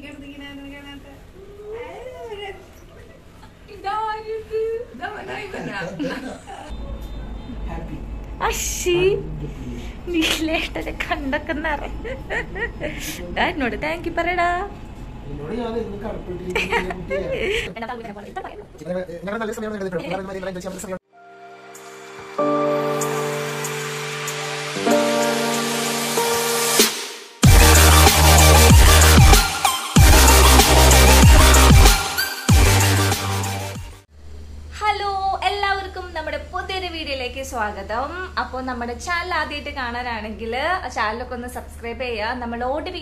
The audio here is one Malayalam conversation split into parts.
കിടന്നിങ്ങനെ കാണാത്ത ഹാപ്പി അശ്ശി നീലേട്ടനെ കണ്ടൊക്കെ നിറ എന്നോട് താങ്ക് യു പറയടാ എന്നോട് ഞാൻ ഇന്ന് കടപ്പെട്ടിരിക്കുന്ന കുട്ടിയാണ് ഞങ്ങളുടെ നല്ല സമയമാണ് ഹലോ എല്ലാവർക്കും നമ്മുടെ പുതിയൊരു വീഡിയോയിലേക്ക് സ്വാഗതം അപ്പോൾ നമ്മുടെ ചാനൽ ആദ്യമായിട്ട് കാണാനാണെങ്കിൽ ചാനലൊക്കെ ഒന്ന് സബ്സ്ക്രൈബ് ചെയ്യുക നമ്മുടെ ഓൾഡ്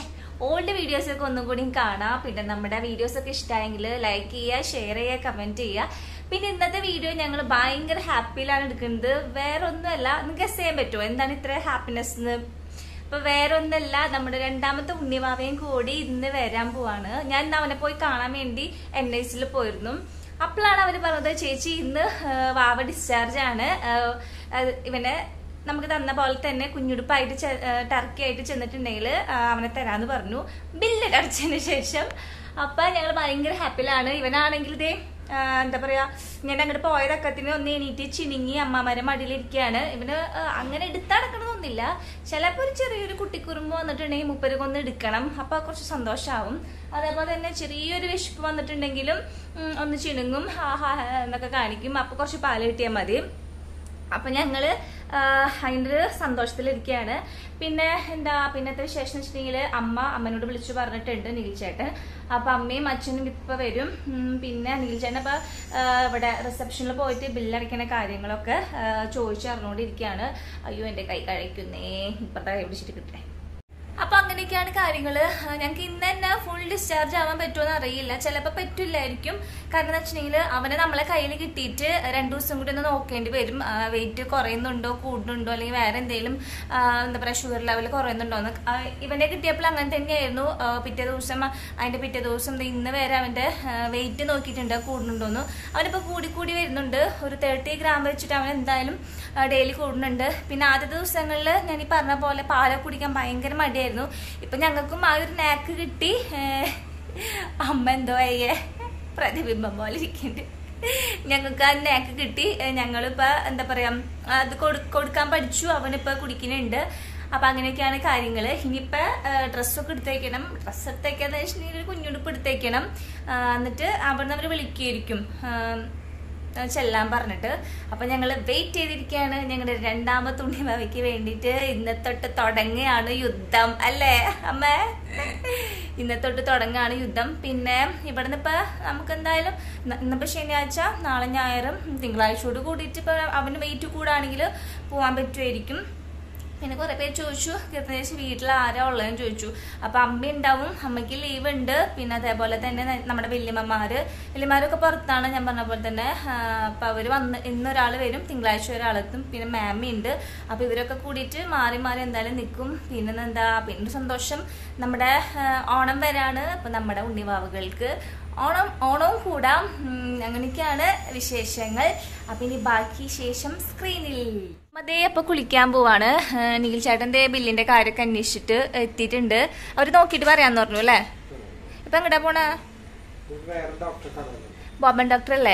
ഓൾഡ് വീഡിയോസ് ഒക്കെ ഒന്നും കൂടി കാണാം പിന്നെ നമ്മുടെ വീഡിയോസ് ഒക്കെ ഇഷ്ടമായെങ്കിൽ ലൈക്ക് ചെയ്യുക ഷെയർ ചെയ്യുക കമന്റ് ചെയ്യുക പിന്നെ ഇന്നത്തെ വീഡിയോ ഞങ്ങൾ ഭയങ്കര ഹാപ്പിയിലാണ് എടുക്കുന്നത് വേറെ ഒന്നുമല്ല നിങ്ങൾക്ക് ഗസ് ചെയ്യാൻ പറ്റുമോ എന്താണ് ഇത്ര ഹാപ്പിനെസ് എന്ന് ഇപ്പൊ വേറെ ഒന്നല്ല നമ്മുടെ രണ്ടാമത്തെ ഉണ്ണിവാവയും കൂടി ഇന്ന് വരാൻ പോവാണ് ഞാൻ ഇന്ന് അവനെ പോയി കാണാൻ വേണ്ടി എൻ ഐസിൽ പോയിരുന്നു അപ്പോഴാണ് അവർ പറഞ്ഞത് ചേച്ചി ഇന്ന് ആ, വാവ ഡിസ്ചാർജ് ആണ് ആ, അത് ഇവനെ നമുക്ക് തന്ന പോലെ തന്നെ കുഞ്ഞുടുപ്പായിട്ട് ചെ- ആ, ടർക്കി ആയിട്ട് ചെന്നിട്ടുണ്ടെങ്കിൽ അവനെ തരാന്ന് പറഞ്ഞു ബില്ല് അടച്ചതിന് ശേഷം അപ്പൊ ഞങ്ങൾ ഭയങ്കര ഹാപ്പിയിലാണ് ഇവനാണെങ്കിൽ ഇതേ ആ, എന്താ പറയാ ഞാൻ അങ്ങോട്ട് പോയതക്കത്തിന് ഒന്ന് എണീറ്റ് ചിണുങ്ങി അമ്മമാരെ മടിയിലിരിക്കുകയാണ് ഇവന് ആ, അങ്ങനെ എടുത്തടക്കണമെന്നൊന്നുമില്ല ചിലപ്പോൾ ഒരു ചെറിയൊരു കുട്ടിക്കുറുമ്പ് വന്നിട്ടുണ്ടെങ്കിൽ മുപ്പരക്ക് ഒന്ന് എടുക്കണം അപ്പൊ കുറച്ച് സന്തോഷമാവും അതേപോലെ തന്നെ ചെറിയൊരു വിശപ്പ് വന്നിട്ടുണ്ടെങ്കിലും ഉം, ഒന്ന് ചിണുങ്ങും ഹാ ഹാ ഹാ എന്നൊക്കെ കാണിക്കും അപ്പൊ കുറച്ച് പാല് കിട്ടിയാൽ മതി അപ്പൊ ഞങ്ങള് ആ, അതിന്റെ ഒരു സന്തോഷത്തിലിരിക്കുകയാണ് പിന്നെ എന്താ പിന്നത്തെ വിശേഷം എന്ന് വെച്ചിട്ടുണ്ടെങ്കിൽ അമ്മ അമ്മനോട് വിളിച്ചു പറഞ്ഞിട്ടുണ്ട് നീൽച്ചേട്ടൻ അപ്പൊ അമ്മയും അച്ഛനും ഇപ്പൊ വരും ഉം, പിന്നെ നീൽച്ചേട്ടൻ ഇപ്പൊ ആ, ഇവിടെ റിസപ്ഷനിൽ പോയിട്ട് ബില്ലടയ്ക്കുന്ന കാര്യങ്ങളൊക്കെ ആ, ചോദിച്ചറിഞ്ഞുകൊണ്ടിരിക്കുകയാണ് അയ്യോ എന്റെ കൈ കഴിക്കുന്നേ ഇപ്പത്തെ കൈ പിടിച്ചിട്ട് കിട്ടേ അപ്പൊ അങ്ങനെയൊക്കെയാണ് കാര്യങ്ങള് ആ, ഞങ്ങൾക്ക് ഇന്ന് തന്നെ ഫുൾ ഡിസ്ചാർജ് ആവാൻ പറ്റുമോ അറിയില്ല ചിലപ്പോൾ പറ്റില്ലായിരിക്കും കാരണം എന്ന് വെച്ചിട്ടുണ്ടെങ്കിൽ അവനെ നമ്മളെ കയ്യിൽ കിട്ടിയിട്ട് രണ്ടു ദിവസം കൂടി ഒന്ന് നോക്കേണ്ടി വരും വെയിറ്റ് കുറയുന്നുണ്ടോ കൂടുന്നുണ്ടോ അല്ലെങ്കിൽ വേറെ എന്തെങ്കിലും ആ, എന്താ പറയുക ഷുഗർ ലെവൽ കുറയുന്നുണ്ടോ എന്ന് ആ, ഇവനെ കിട്ടിയപ്പോൾ അങ്ങനെ തന്നെയായിരുന്നു ആ, പിറ്റേ ദിവസം അതിന്റെ പിറ്റേ ദിവസം ദേ ഇന്ന് വരെ അവന്റെ വെയിറ്റ് നോക്കിയിട്ടുണ്ട് കൂടുന്നുണ്ടോന്ന് അവനിപ്പോൾ കൂടി കൂടി വരുന്നുണ്ട് ഒരു തേർട്ടി ഗ്രാം വെച്ചിട്ട് അവൻ എന്തായാലും ഡെയിലി കൂടുന്നുണ്ട് പിന്നെ ആദ്യ ദിവസങ്ങളിൽ ഞാൻ ഈ പറഞ്ഞ പോലെ പാലൊക്കെ കുടിക്കാൻ ഭയങ്കര മടിയായിരുന്നു ഇപ്പൊ ഞങ്ങൾക്കും ആ ഒരു നാക്ക് കിട്ടി ഏഹ് അമ്മ എന്തോ അയ്യേ പ്രതിബിംബം പോലെ ഇരിക്കുന്നുണ്ട് ഞങ്ങൾക്ക് ആ നാക്ക് കിട്ടി ഏഹ് ഞങ്ങളിപ്പോ എന്താ പറയാ അത് കൊടു- കൊടുക്കാൻ പഠിച്ചു അവനിപ്പോ കുടിക്കുന്നുണ്ട് അപ്പൊ അങ്ങനെയൊക്കെയാണ് കാര്യങ്ങള് ഇനിയിപ്പോ ഡ്രസ്സൊക്കെ എടുത്തേക്കണം ഡ്രസ്സ് എടുത്തേക്കാന്ന് വെച്ചിട്ടുണ്ടെങ്കിൽ ഒരു കുഞ്ഞുടുപ്പ് എടുത്തേക്കണം ആ, എന്നിട്ട് അവിടുന്ന് അവര് വിളിക്കുമായിരിക്കും ആ, ചെല്ലാൻ പറഞ്ഞിട്ട് അപ്പൊ ഞങ്ങൾ വെയിറ്റ് ചെയ്തിരിക്കുകയാണ് ഞങ്ങളുടെ രണ്ടാമത്തെ ഉണ്ണിമാവയ്ക്ക് വേണ്ടിയിട്ട് ഇന്നത്തൊട്ട് തുടങ്ങുകയാണ് യുദ്ധം അല്ലേ അമ്മ ഇന്നത്തൊട്ട് തുടങ്ങുകയാണ് യുദ്ധം പിന്നെ ഇവിടുന്ന് ഇപ്പൊ നമുക്ക് എന്തായാലും ന- ഇന്നിപ്പോ ശനിയാഴ്ച നാളെ ഞായറും തിങ്കളാഴ്ചയോട് കൂടിയിട്ട് ഇപ്പൊ അവന് വെയിറ്റ് കൂടാണെങ്കിൽ പോവാൻ പറ്റുമായിരിക്കും പിന്നെ കുറെ പേര് ചോദിച്ചു കീർത്തനേശ് വീട്ടിൽ ആരാ ഉള്ളതെന്ന് ചോദിച്ചു അപ്പൊ അമ്മ ഉണ്ടാവും അമ്മയ്ക്ക് ലീവ് ഉണ്ട് പിന്നെ അതേപോലെ തന്നെ ന- നമ്മുടെ വല്യമ്മമാര് വല്യമാരൊക്കെ പുറത്താണ് ഞാൻ പറഞ്ഞ പോലെ തന്നെ ആ, അപ്പൊ അവര് വന്ന് ഇന്നൊരാള് വരും തിങ്കളാഴ്ച ഒരാളെത്തും പിന്നെ മാമി ഉണ്ട് അപ്പൊ ഇവരൊക്കെ കൂടിയിട്ട് മാറി മാറി എന്തായാലും നിൽക്കും പിന്നെ എന്താ പിന്നെ സന്തോഷം നമ്മുടെ ആ, ഓണം വരാണ് അപ്പൊ നമ്മുടെ ഉണ്ണിവാവുകൾക്ക് ഓണം ഓണവും കൂടാം ഉം, അങ്ങനെയൊക്കെയാണ് വിശേഷങ്ങൾ അപ്പൊ ഇനി ബാക്കി ശേഷം സ്ക്രീനിൽ അതേ അപ്പൊ കുളിക്കാൻ പോവാണ് ഏഹ് നിഖിൽ ചേട്ടന്റെ ബില്ലിന്റെ കാര്യമൊക്കെ അന്വേഷിച്ചിട്ട് എത്തിയിട്ടുണ്ട് അവര് നോക്കിയിട്ട് പറയാന്ന് പറഞ്ഞു അല്ലേ ഇപ്പൊ എങ്ങടാ പോണ വേറെ ഡോക്ടറെ കാണാൻ ബോബൻ ഡോക്ടർ അല്ലേ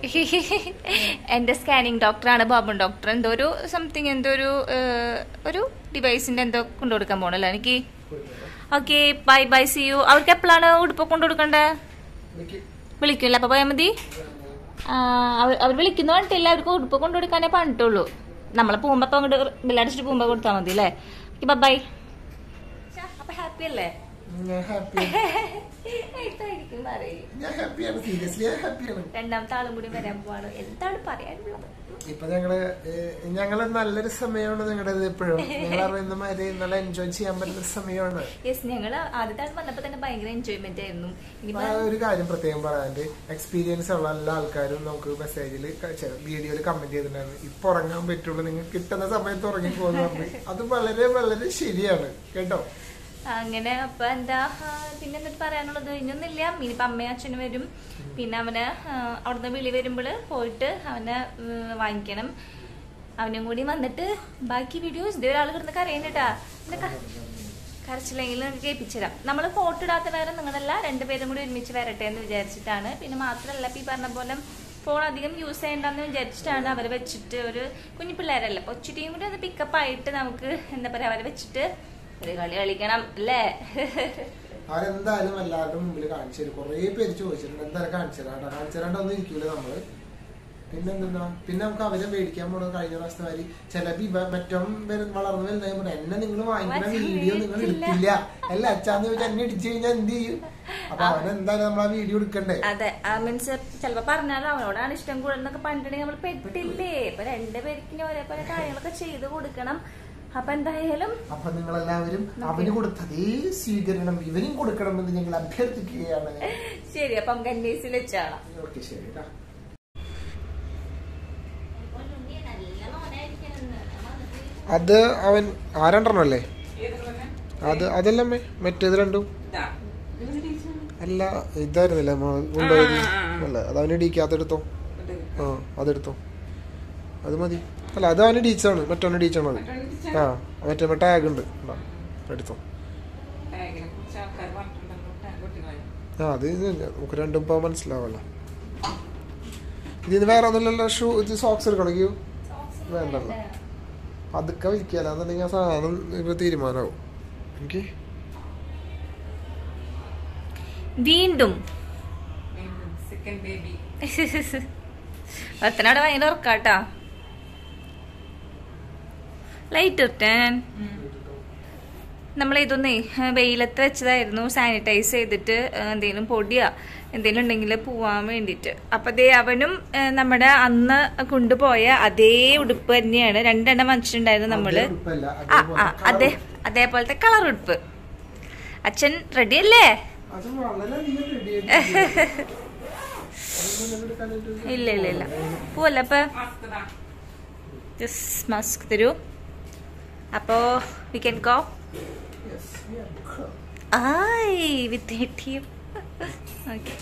എന്റെ സ്കാനിങ് ഡോക്ടറാണ് ബോബൻ ഡോക്ടർ എന്തോ ഒരു സംതിങ് എന്തോ ഒരു ഏഹ്, ഒരു ഡിവൈസിന്റെ എന്തോ കൊണ്ടുകൊടുക്കാൻ പോണല്ലോ എനിക്ക് okay bye bye see you അവർക്ക് എപ്പോഴാണ് ഉടുപ്പ് കൊണ്ടുകൊടുക്കണ്ടേ എനിക്ക് വിളിക്കില്ല അപ്പൊ പോയാൽ മതി ആ, അവർ അവർ വിളിക്കുന്ന പറഞ്ഞിട്ടില്ല അവർക്ക് ഉടുപ്പ് കൊണ്ടുകൊടുക്കാനേ പറഞ്ഞിട്ടുള്ളൂ നമ്മളെ പോകുമ്പോ അപ്പൊ അങ്ങോട്ട് ബില്ലടിച്ചിട്ട് പോകുമ്പോ കൊടുത്താൽ മതി അല്ലേ ബൈ അപ്പൊ ഹാപ്പി അല്ലേ ഞാൻ ഹാപ്പി എന്തായിരിക്കും പറയും ഞാൻ ഹാപ്പിയാണ് സീരിയസ്ലി ഞാൻ ഹാപ്പിയാണ് രണ്ടാമത്തെ ആളും കൂടി വരാൻ പോവാണ് എന്താണ് പറയാനുള്ളത് ഇപ്പൊ ഞങ്ങള് ഏഹ്, ഞങ്ങള് നല്ലൊരു സമയമാണ് നിങ്ങളുടേത് എപ്പോഴും നിങ്ങൾ അറിയുന്ന മാതിരി നല്ല എൻജോയ് ചെയ്യാൻ പറ്റുന്ന സമയമാണ് യെസ് ഞങ്ങള് ആദ്യത്തെ ആൾ വന്നപ്പോ തന്നെ ഭയങ്കര എൻജോയ്മെന്റ് ആയിരുന്നു ഇനിയിപ്പോ ആ ഒരു കാര്യം പ്രത്യേകം പറയാണ്ട് എക്സ്പീരിയൻസ് ഉള്ള എല്ലാ ആൾക്കാരും നമുക്ക് മെസ്സേജിൽ വീഡിയോയിൽ കമന്റ് ചെയ്തിട്ടുണ്ടായിരുന്നു ഇപ്പൊ ഉറങ്ങാൻ പറ്റുള്ളൂ നിങ്ങൾ കിട്ടുന്ന സമയത്ത് ഉറങ്ങി പോകുന്ന പറഞ്ഞു അത് വളരെ വളരെ ശരിയാണ് കേട്ടോ അങ്ങനെ അപ്പൊ എന്താ ആ, പിന്നെ എന്നിട്ട് പറയാനുള്ളത് ഇനിയൊന്നുമില്ല ഇനിയിപ്പോ അമ്മയും അച്ഛനും വരും പിന്നെ അവന് ആ, അവിടുന്ന് വിളി വരുമ്പോൾ പോയിട്ട് അവനെ ഉം, വാങ്ങിക്കണം അവനും കൂടി വന്നിട്ട് ബാക്കി വീഡിയോസ് ഇതേ ഒരാൾ കിടന്ന് കരയുന്നുട്ടാ കരച്ചിലെങ്കിൽ നിങ്ങൾക്ക് കേൾപ്പിച്ചു തരാം നമ്മൾ ഫോട്ടോ ഇടാത്ത നേരം നിങ്ങളല്ല രണ്ടുപേരും കൂടി ഒരുമിച്ച് വരട്ടെ എന്ന് വിചാരിച്ചിട്ടാണ് പിന്നെ മാത്രമല്ല ഇപ്പം ഈ പറഞ്ഞ പോലെ ഫോൺ അധികം യൂസ് ചെയ്യണ്ടെന്ന് വിചാരിച്ചിട്ടാണ് അവരെ വെച്ചിട്ട് ഒരു കുഞ്ഞു പിള്ളേരല്ല അപ്പോൾ ഒച്ചിരിയും കൂടി അത് പിക്കപ്പ് ആയിട്ട് നമുക്ക് എന്താ പറയുക അവരെ വെച്ചിട്ട് ഒരു കളി കളിക്കണം അല്ലേ അവരെന്തായാലും എല്ലാവരുടെ മുമ്പിൽ കാണിച്ചു തരും കുറേ പേര് ചോദിച്ചിട്ടുണ്ട് എന്തായാലും കാണിച്ചു തരാം കേട്ടോ കാണിച്ചു തരാണ്ടൊന്നും ഇരിക്കൂല നമ്മള് പിന്നെന്താ പിന്നെ നമുക്ക് അവരെ മേടിക്കാൻ പോണത് കഴിഞ്ഞ പ്രാവശ്യത്തെ മാതിരി ചിലപ്പോ ഇവ മറ്റും വരും വളർന്നു വരുന്നതായി പറഞ്ഞു എന്നെ നിങ്ങൾ വാങ്ങിക്കുന്ന വീഡിയോ നിങ്ങൾ എടുത്തില്ല അല്ല അച്ഛാന്ന് ചോദിച്ചാൽ എന്നെ ഇടിച്ചു കഴിഞ്ഞാൽ എന്ത് ചെയ്യും അപ്പൊ അവനെന്തായാലും നമ്മൾ ആ വീഡിയോ എടുക്കണ്ടേ അതെ മീൻസ് ചിലപ്പോ പറഞ്ഞാലും അവനോടാണ് ഇഷ്ടം കൂടുതലൊക്കെ പറഞ്ഞിട്ടുണ്ടെങ്കിൽ നമ്മൾ പെട്ടില്ലേ ഇപ്പൊ രണ്ടുപേർക്കും ഒരേപോലെ കാര്യങ്ങളൊക്കെ ചെയ്ത് കൊടുക്കണം അപ്പൊ എന്തായാലും അപ്പൊ നിങ്ങളെല്ലാവരും അവന് കൊടുത്ത അതേ സ്വീകരണം ഇവനും കൊടുക്കണമെന്ന് ഞങ്ങൾ അഭ്യർത്ഥിക്കുകയാണ് ശരി അപ്പൊ നമുക്ക് അന്വേഷിച്ച് വെച്ചാണ് ഓക്കെ ശരി ട്ടാ. അത് അവൻ ആ രണ്ടെണ്ണം അല്ലേ അത് അതല്ലമ്മേ മറ്റേത് രണ്ടും അല്ല ഇതായിരുന്നില്ല കൊണ്ടുപോയത് അല്ല അത് അവന് ഇടിക്കാത്തെടുത്തോ ആ അതെടുത്തോ അത് മതി അല്ല അത് അവന് ഡീച്ചാണ് മറ്റവന് ഡീച്ചാണ് അത് ആ മറ്റേ ടാഗ് ഉണ്ട് ഇതാ, എടുത്തോ ആ അത് ഇത് തന്നെ. നമുക്ക് രണ്ടും ഇപ്പൊ മനസ്സിലാവല്ല ഇതിന് വേറെ ഒന്നുമില്ലല്ലോ ഷൂ ഇത് സോക്സ് എടുക്കണമെങ്കിൽ വേണ്ടല്ലോ പതുക്കെ വിൽക്കാല എന്നുണ്ടെങ്കിൽ ആ സാധനം ഇപ്പൊ തീരുമാനമാവും എനിക്ക് വീണ്ടും സെക്കൻഡ് ബേബി ഭർത്തനോട് ഭയങ്കര ഉറക്കാട്ടാ ലൈറ്റ് ഇട്ടേൻ നമ്മൾ ഇതൊന്നേ വെയിലത്ത് വെച്ചതായിരുന്നു സാനിറ്റൈസ് ചെയ്തിട്ട് എന്തെങ്കിലും പൊടിയാ എന്തെങ്കിലും ഉണ്ടെങ്കിൽ പോവാൻ വേണ്ടിയിട്ട് അപ്പൊ ദേ അവനും ഏ, നമ്മുടെ അന്ന് കൊണ്ടുപോയ അതേ ഉടുപ്പ് തന്നെയാണ് രണ്ടെണ്ണം വാങ്ങിച്ചിട്ടുണ്ടായിരുന്നു നമ്മള് അതേ ഉടുപ്പല്ല, ആ അതേപോലെ ആ അതെ അതേപോലത്തെ കളർ ഉടുപ്പ് അച്ഛൻ റെഡി അല്ലേ അത് വളരെയധികം ready ആയിട്ടുണ്ട്. അതൊന്നും എടുക്കാനായിട്ട് ഇല്ല ഇല്ല ഇല്ല പോവല്ല അപ്പൊ ജസ്റ്റ് മാസ്ക് തരൂ അപ്പോ we can go Yes, we are cool. ആയ് വിത്ത് ടീം ഓക്കെ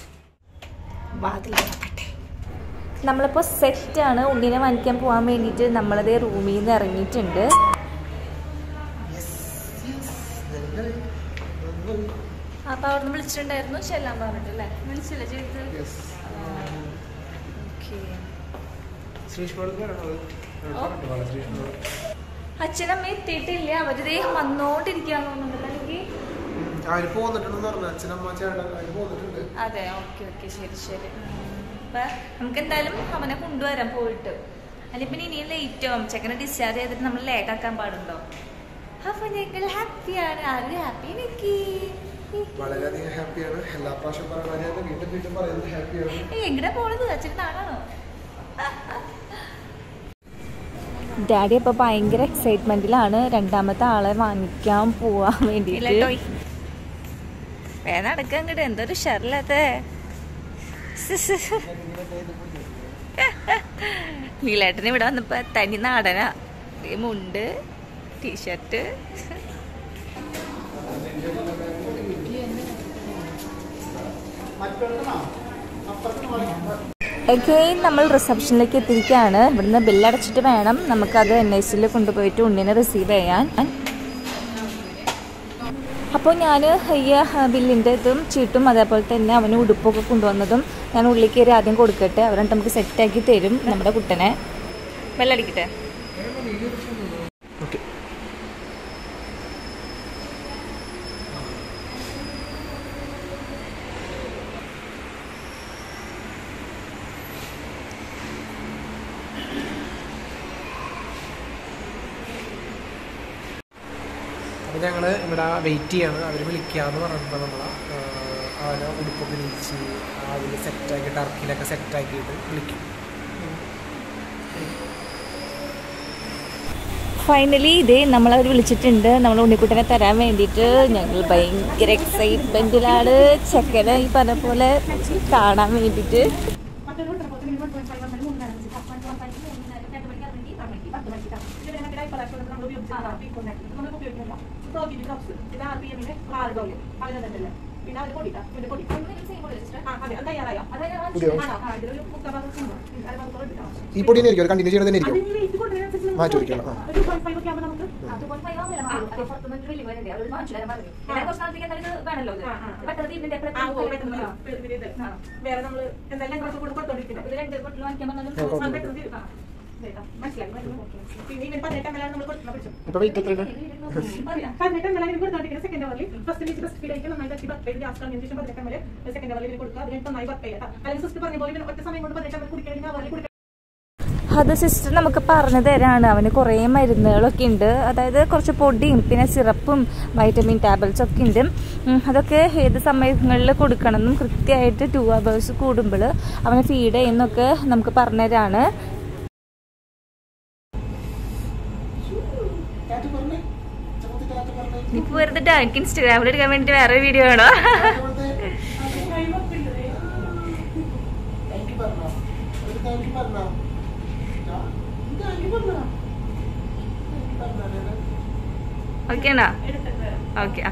നമ്മളിപ്പോൾ സെറ്റാണ് ഉണ്ണിനെ വാങ്ങിക്കാൻ പോകാൻ വേണ്ടിയിട്ട് നമ്മളതേ റൂമിൽ നിന്ന് ഇറങ്ങിയിട്ടുണ്ട് Yes, yes. ഞങ്ങൾ- ഞങ്ങൾ- അപ്പോൾ അവിടെ നിന്ന് വിളിച്ചിട്ടുണ്ടായിരുന്നു ചെല്ലാൻ പറഞ്ഞിട്ടല്ലേ വിളിച്ചില്ല ചെയ്ത് Yes. ഓക്കെ ശ്രീഷ് മോൾക്ക് വരണത്? ഓ. പറഞ്ഞിട്ട് പോകാം, ശ്രീഷ് മോള്. അച്ഛനമ്മ എത്തിയിട്ടില്ല അവര് വന്നോണ്ടിരിക്കാന്ന് തോന്നുന്നുണ്ടല്ലോ എനിക്ക് ഉം, അവര് പോന്നിട്ടുണ്ടെന്ന് പറഞ്ഞു അച്ഛനമ്മ ചേട്ടൻ അവര് പോന്നിട്ടുണ്ട് അതെ ഓക്കെ ഓക്കെ ശരി ശരി അപ്പൊ നമുക്ക് എന്തായാലും അവനെ കൊണ്ടുവരാൻ പോയിട്ട് അല്ലെ പിന്നെ ഇനിയും ലേറ്റ് ആവും ചെക്കനെ ഡിസ്ചാർജ് ചെയ്തിട്ട് നമ്മൾ ലേറ്റ് ആക്കാൻ പാടുണ്ടോ അപ്പൊ ഞങ്ങൾ ഹാപ്പിയാണ് ആരും ഹാപ്പി നിക്കി വളരെയധികം ഹാപ്പിയാണ് എല്ലാ പ്രാവശ്യം പറയുന്നത് വീണ്ടും വീണ്ടും പറയുന്നത് ഹാപ്പിയാണ് എങ്ങനെ പോണത് അച്ഛൻ നാടാണോ ഡാഡി അപ്പൊ ഭയങ്കര എക്സൈറ്റ്മെന്റിലാണ് രണ്ടാമത്തെ ആളെ വാങ്ങിക്കാൻ പോവാൻ വേണ്ടിട്ട് വേദന അടക്കം അങ്ങോട്ട് എന്തൊരു ഷെറിലത്തെ നീലേട്ടന് ഇവിടെ വന്നപ്പോ തനി നാടനാ ഈ മുണ്ട് ടീഷർട്ട് അഗെയിൻ നമ്മൾ റിസപ്ഷനിലേക്ക് എത്തിയിരിക്കുകയാണ് ഇവിടുന്ന് ബില്ലടച്ചിട്ട് വേണം നമുക്കത് എൻ ഐ സിയിൽ കൊണ്ടുപോയിട്ട് ഉണ്ണിനെ റിസീവ് ചെയ്യാൻ അപ്പോൾ ഞാൻ ഈ ബില്ലിൻ്റെ ഇതും ചീട്ടും അതേപോലെ തന്നെ അവന് ഉടുപ്പൊക്കെ കൊണ്ടുവന്നതും ഞാൻ ഉള്ളിൽ കയറി ആദ്യം കൊടുക്കട്ടെ അവരെ നമുക്ക് സെറ്റാക്കി തരും നമ്മുടെ കുട്ടനെ വെള്ളടിക്കട്ടെ ഓക്കെ അപ്പോൾ ഞങ്ങൾ ഇവിടെ വെയിറ്റ് ചെയ്യാണ് അവർ വിളിക്കാന്ന് പറഞ്ഞപ്പോൾ നമ്മൾ അവനെ ഉടുപ്പൊക്കെ വിളിച്ച് അതിൽ സെറ്റാക്കി ടർക്കിയിലൊക്കെ സെറ്റാക്കിയിട്ട് വിളിക്കും ഫൈനലി ഇതേ നമ്മളവർ വിളിച്ചിട്ടുണ്ട് നമ്മൾ ഉണ്ണിക്കുട്ടനെ തരാൻ വേണ്ടിയിട്ട് ഞങ്ങൾ ഭയങ്കര എക്സൈറ്റ്മെൻറ്റിലാണ് ചെക്കനെ ഈ പറഞ്ഞ പോലെ കാണാൻ വേണ്ടിയിട്ട് പിന്നെ അതിന് പൊടിക്കാം ഇതിന്റെ പൊടി ആ അതെ അത് തയ്യാറായോ പുതിയോ ആണോ ആ ഇതിലൊരു മുക്കാൽ ഭാഗം ഉണ്ട്. ഉം, അര ഭാഗത്തോളം എടുക്കാം ഈ പൊടി തന്നെ ആയിരിക്കും കണ്ടിന്യൂ ചെയ്യണത് തന്നെ അത് ആയിരിക്കും ഈ വെയിറ്റ് കൊണ്ടുവരുന്നതനുസരിച്ച് മാറ്റി വയ്ക്കണം, ആ. ഒരു പോയിന്റ് ഫൈവ് ഒക്കെ ആകുമ്പോൾ നമുക്ക് ആ, ആ. ആ, ഓ, പെട്ടെന്ന് വരാം. പിന്നെ ഇത്. ആ. വേറെ നമ്മള് എന്തായാലും കുറച്ച് കൂടെ കൊടുത്തോണ്ടിരിക്കുന്നത് ആ, പെട്ടെന്ന് തീരും. ആ. ഇതേട്ടോ. മനസ്സിലായി മനസ്സിലായി. പിന്നെ ഇവൻ പതിനെട്ട് എം എൽ ആണ് നമ്മൾ കൊടുക്കുന്ന പിടിച്ചു ഇപ്പൊ വെയിറ്റ് എത്രയാണ് പതിനെട്ട് എം എൽ ആണ് കൊടുത്തോണ്ടിരിക്കുന്നത് സെക്കൻഡ് അവറിൽ ഫസ്റ്റ് വീച്ച് ഫസ്റ്റ് ഫീഡ് ആയിട്ട് നന്നായി തട്ടി പത്ത് പേര് ലാസ്റ്റ് കഴിഞ്ഞ ശേഷം പതിനെട്ട് എം എൽ സെക്കൻഡ് അവറിൽ കൊടുക്കുക അതിന് നന്നായി പത്ത് പേര് അല്ലെങ്കിൽ സിസ്റ്റർ പറഞ്ഞ പോലെ ഇവൻ ഒറ്റ സമയം കൊണ്ട് പതിനെട്ട് എം എൽ കുടിക്കണമെങ്കിൽ അവറിൽ കുടിക്കണം അത് സിസ്റ്റർ നമുക്ക് പറഞ്ഞു തരാണ് അവന് കുറേ മരുന്നുകളൊക്കെ ഉണ്ട് അതായത് കുറച്ച് പൊടിയും പിന്നെ സിറപ്പും വൈറ്റമിൻ ടാബ്ലറ്റ്സ് ഒക്കെ ഉണ്ട് ഉം, അതൊക്കെ ഏത് സമയങ്ങളിൽ കൊടുക്കണമെന്നും കൃത്യമായിട്ട് ടു അവേഴ്സ് കൂടുമ്പോൾ അവനെ ഫീഡ് ചെയ്യുന്നൊക്കെ നമുക്ക് പറഞ്ഞു തരാണ് ഇപ്പൊ വെറുതെ എനിക്ക് ഇൻസ്റ്റാഗ്രാമിൽ എടുക്കാൻ വേണ്ടി വേറെ വീഡിയോ വേണോ ഓക്കെയാണോ ഓക്കെ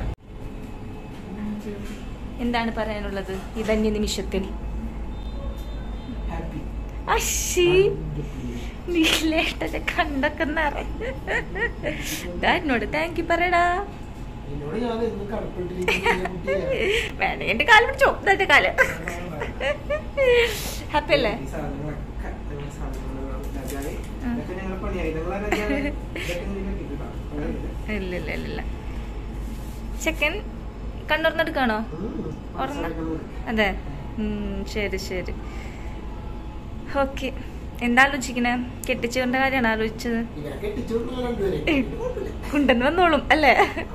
എന്താണ് പറയാനുള്ളത് ഈ ധന്യ നിമിഷത്തിൽ അശ്ശി നീലേട്ടനെ കണ്ടൊക്കെ നിറയും എന്നോട് താങ്ക് യു പറയടാ വേണേ എന്റെ കാല് പിടിച്ചോ ഇതാ എന്റെ കാല് ഹാപ്പി അല്ലേ ഇല്ല ഇല്ല ഇല്ല ഇല്ല ചെക്കൻ കണ്ണുറന്നെടുക്കാണോ ഉറങ്ങ അതെ ഉം, ശരി ശരി ഓക്കെ എന്താ ആലോചിക്കണേ കെട്ടിച്ചുകൊണ്ട കാര്യമാണ് ആലോചിച്ചത് കുണ്ടൻ വന്നോളും അല്ലേ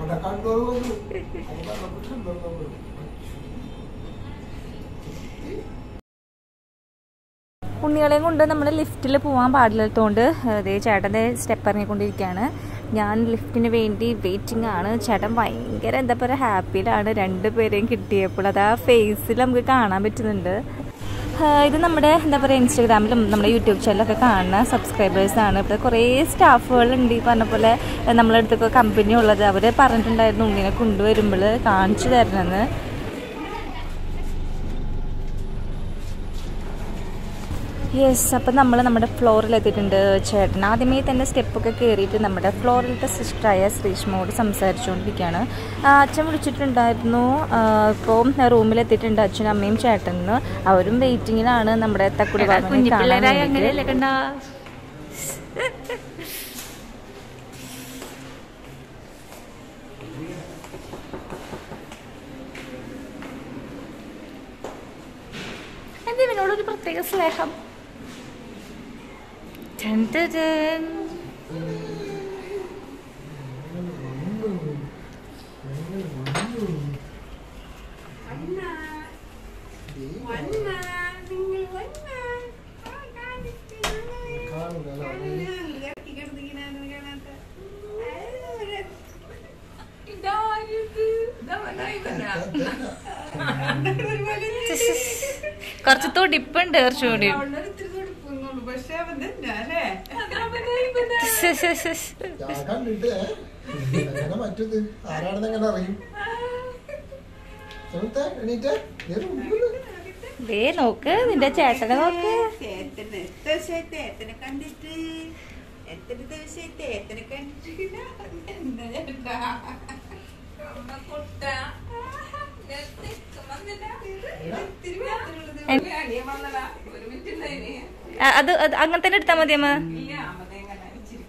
ഉണ്ണികളെയും കൊണ്ട് നമ്മൾ ലിഫ്റ്റിൽ പോകാൻ പാടില്ലാത്തതുകൊണ്ട് അതേ ചേട്ടൻ്റെ സ്റ്റെപ്പ് ഇറങ്ങിക്കൊണ്ടിരിക്കുകയാണ് ഞാൻ ലിഫ്റ്റിന് വേണ്ടി വെയിറ്റിംഗ് ആണ് ചേട്ടൻ ഭയങ്കര എന്താ പറയുക ഹാപ്പിയിലാണ് രണ്ടുപേരെയും കിട്ടിയപ്പോൾ അത് ആ ഫേസിൽ നമുക്ക് കാണാൻ പറ്റുന്നുണ്ട് ആ, ഇത് നമ്മുടെ എന്താ പറയുക ഇൻസ്റ്റാഗ്രാമിലും നമ്മുടെ യൂട്യൂബ് ചാനലൊക്കെ കാണുന്ന സബ്സ്ക്രൈബേഴ്സാണ് ഇവിടെ കുറേ സ്റ്റാഫുകളുണ്ട് ഈ പറഞ്ഞ പോലെ നമ്മളെ അടുത്തൊക്കെ കമ്പനി ഉള്ളത് അവർ പറഞ്ഞിട്ടുണ്ടായിരുന്നു ഉണ്ണിനെ കൊണ്ടുവരുമ്പോൾ കാണിച്ചു തരണമെന്ന് യെസ് അപ്പം നമ്മൾ നമ്മുടെ ഫ്ലോറിൽ എത്തിയിട്ടുണ്ട് ചേട്ടൻ ആദ്യമേ തന്നെ സ്റ്റെപ്പൊക്കെ കയറിയിട്ട് നമ്മുടെ ഫ്ലോറിലത്തെ സിസ്റ്ററായ ശ്രീഷ്മോട് സംസാരിച്ചുകൊണ്ടിരിക്കുകയാണ് ആ, അച്ഛൻ വിളിച്ചിട്ടുണ്ടായിരുന്നു ആ, ഇപ്പോൾ റൂമിലെത്തിയിട്ടുണ്ട് അച്ഛനും അമ്മയും ചേട്ടനും അവരും വെയിറ്റിങ്ങിലാണ് നമ്മുടെ തക്കുടി ബാബുവിനെ കാണാൻ വേണ്ടിയിട്ട്. എന്താ ഇവനോടൊരു പ്രത്യേക സ്നേഹം ടൻ ടൻ ടൻ. കുറച്ച് തുടിപ്പുണ്ട് കുറച്ചുകൂടി പക്ഷെ അവൻ തന്നെ അല്ലേ മറ്റത് ആരാണെന്ന് എങ്ങനെ അറിയും സുഹൃത്തേ, എണീറ്റേ. ദേ റൂമില്. ദേ നോക്ക് നിന്റെ ചേട്ടനെ നോക്ക് ചേട്ടന് എത്ര ദിവസമായി ചേട്ടനെ കണ്ടിട്ട് എത്ര ദിവസമായി ചേട്ടനെ കണ്ടിട്ട് എന്താ ചേട്ടാ അമ്മ കുട്ട അനിയൻ വന്നടാ ഒരു മിനിറ്റ് ഉണ്ടായിന് ആ, അത് അത് അങ്ങനെ തന്നെ എടുത്താൽ മതി അമ്മ ഇല്ല അമ്മ എങ്ങനെ ഇച്ചിരി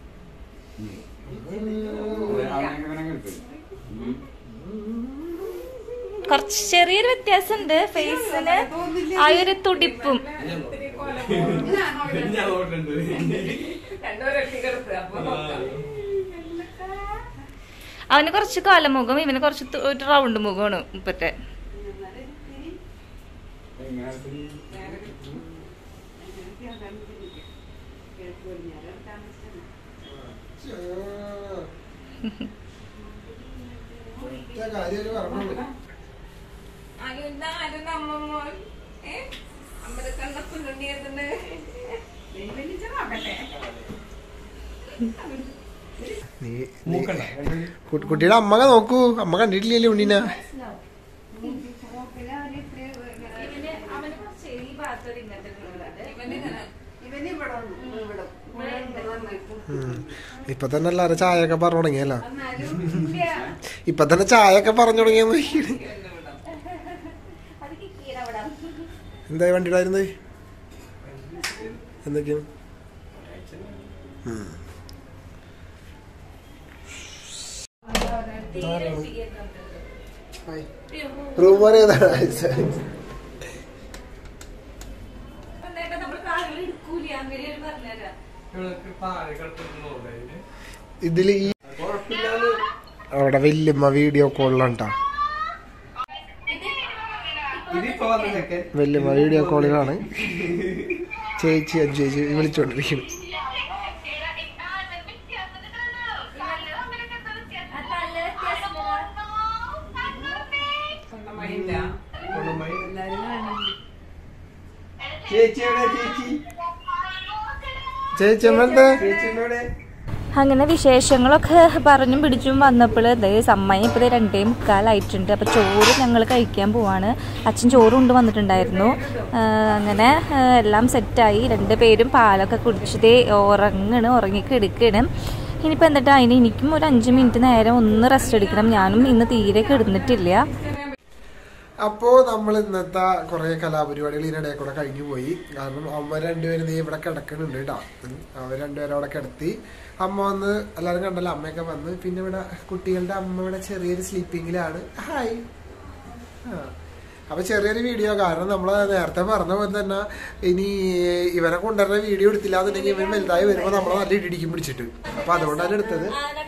കുറച്ച് ചെറിയൊരു വ്യത്യാസമുണ്ട് ഫേസിന് ആ ഒരു തുടിപ്പും രണ്ടുപേരും കിടത്ത് അപ്പൊ നോക്കാം അവന് കുറച്ച് കോലമുഖം ഇവന് കുറച്ച് തു- ഒരു റൗണ്ട് മുഖമാണ് ഇപ്പത്തെ ഒറ്റ കാര്യം ഒരു പറഞ്ഞുള്ളൂ. ആരും നമ്മ ഏ അമ്മടെ കണ്ണപ്പുണ്ണിയതിന് വലിച്ചതാകട്ടെ നീ- നീ- കു- കുട്ടിയുടെ അമ്മ നോക്കൂ അമ്മ കണ്ടിട്ടില്ലല്ലേ ഉണ്ണീന അവന് കുറച്ച് ഈ ഭാഗത്തൊരു ഇങ്ങനത്തെ ഉള്ളത് ഇവനിങ്ങനെ ഇവന് ഇവിടെ ഉണ്ട്. ഇവിടെ ഇവിടെ ഉണ്ട് നന്നായിട്ട്. ഉം. ഇപ്പൊ തന്നെ എല്ലാരും ചായയൊക്കെ പറഞ്ഞു തുടങ്ങിയല്ലോ എന്നാലും ഇല്ല. ഇപ്പൊ തന്നെ ചായയൊക്കെ പറഞ്ഞു തുടങ്ങിയെന്ന് ഇവന് ഇവിടെ. അത് കിട്ടിയത് അവിടെ എന്തായി വണ്ടിയുടെ ആയിരുന്നത് എന്തൊക്കെയാണ് ഉം. ഹായ്. റൂം വരെ ഏതാണ് നമ്മൾ കാലുകൾ എടുക്കൂല അങ്ങനെ പറഞ്ഞുതരാം ഇതില് ഈ അവിടെ വല്യമ്മ വീഡിയോ കോളിലാണ്ടാ വല്യമ്മ വീഡിയോ കോളിലാണ് ചേച്ചി അഞ്ചു ചേച്ചി വിളിച്ചോണ്ടിരിക്കുന്നു സ്വന്തമായില്ല. എല്ലാരും കാണും. ചേച്ചിയുടെ ചേച്ചി ചേച്ചി അമ്മന്റെ ചേച്ചിയുടെ അങ്ങനെ വിശേഷങ്ങളൊക്കെ പറഞ്ഞും പിടിച്ചും വന്നപ്പോൾ ദേ സമയം ഇപ്പോൾ രണ്ടേ മുക്കാലായിട്ടുണ്ട് അപ്പോൾ ചോറ് ഞങ്ങൾ കഴിക്കാൻ പോവാണ് അച്ഛൻ ചോറ് കൊണ്ട് വന്നിട്ടുണ്ടായിരുന്നു ആ, അങ്ങനെ ആ, എല്ലാം സെറ്റായി രണ്ട് പേരും പാലൊക്കെ കുടിച്ചത് ഉറങ്ങണ് ഉറങ്ങിക്കിടക്കണം ഇനിയിപ്പോൾ എന്നിട്ട് അതിന് എനിക്കും ഒരു അഞ്ച് മിനിറ്റ് നേരം ഒന്ന് റെസ്റ്റ് എടുക്കണം ഞാനും ഇന്ന് തീരെ കിടന്നിട്ടില്ല അപ്പോ നമ്മൾ ഇന്നത്തെ കുറെ കലാപരിപാടികൾ ഇതിനിടയിൽ കൂടെ കഴിഞ്ഞു പോയി കാരണം അമ്മ രണ്ടുപേരും നീ ഇവിടെ കിടക്കണുണ്ട് കേട്ടോ ഉം. അവർ രണ്ടുപേരും അവിടെ കിടത്തി അമ്മ വന്ന് എല്ലാവരും കണ്ടല്ലോ അമ്മയൊക്കെ വന്ന് പിന്നെ ഇവിടെ കുട്ടികളുടെ അമ്മ ഇവിടെ ചെറിയൊരു സ്ലീപ്പിങ്ങിലാണ് ഹായ് ആ അപ്പൊ ചെറിയൊരു വീഡിയോ കാരണം നമ്മൾ നേരത്തെ പറഞ്ഞ പോലെ തന്നെ ഇനി ഇവനെ കൊണ്ടുവരുന്ന വീഡിയോ എടുത്തില്ല എന്നുണ്ടെങ്കിൽ ഇവൻ വലുതായി വരുമ്പോൾ നമ്മളെ നല്ല ഇടിടിക്കും പിടിച്ചിട്ട് അപ്പൊ അതുകൊണ്ടാണ് എടുത്തത്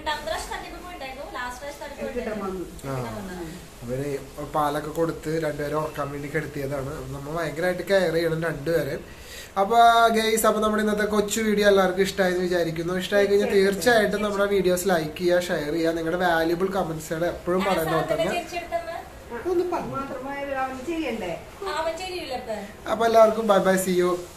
ആ അവര് പാലൊക്കെ കൊടുത്ത് രണ്ടുപേരെ ഉറക്കാൻ വേണ്ടി കിടത്തിയതാണ് നമ്മൾ ഭയങ്കരമായിട്ട് കെയർ ചെയ്യണം രണ്ടുപേരെ അപ്പൊ ഗെയ്സ് അപ്പൊ നമ്മുടെ ഇന്നത്തെ കൊച്ചു വീഡിയോ എല്ലാവർക്കും ഇഷ്ടമായെന്ന് വിചാരിക്കുന്നു ഇഷ്ടമായി കഴിഞ്ഞാൽ തീർച്ചയായിട്ടും നമ്മുടെ വീഡിയോസ് ലൈക്ക് ചെയ്യുക ഷെയർ ചെയ്യുക നിങ്ങളുടെ വാല്യുബിൾ കമന്റ്സുകൾ എപ്പോഴും പറയുന്ന പോലെ തന്നെ ഒന്ന് പറ. മാത്രമായി അവൻ ചെയ്യണ്ടേ അപ്പൊ എല്ലാവർക്കും ബൈ ബൈ സി യു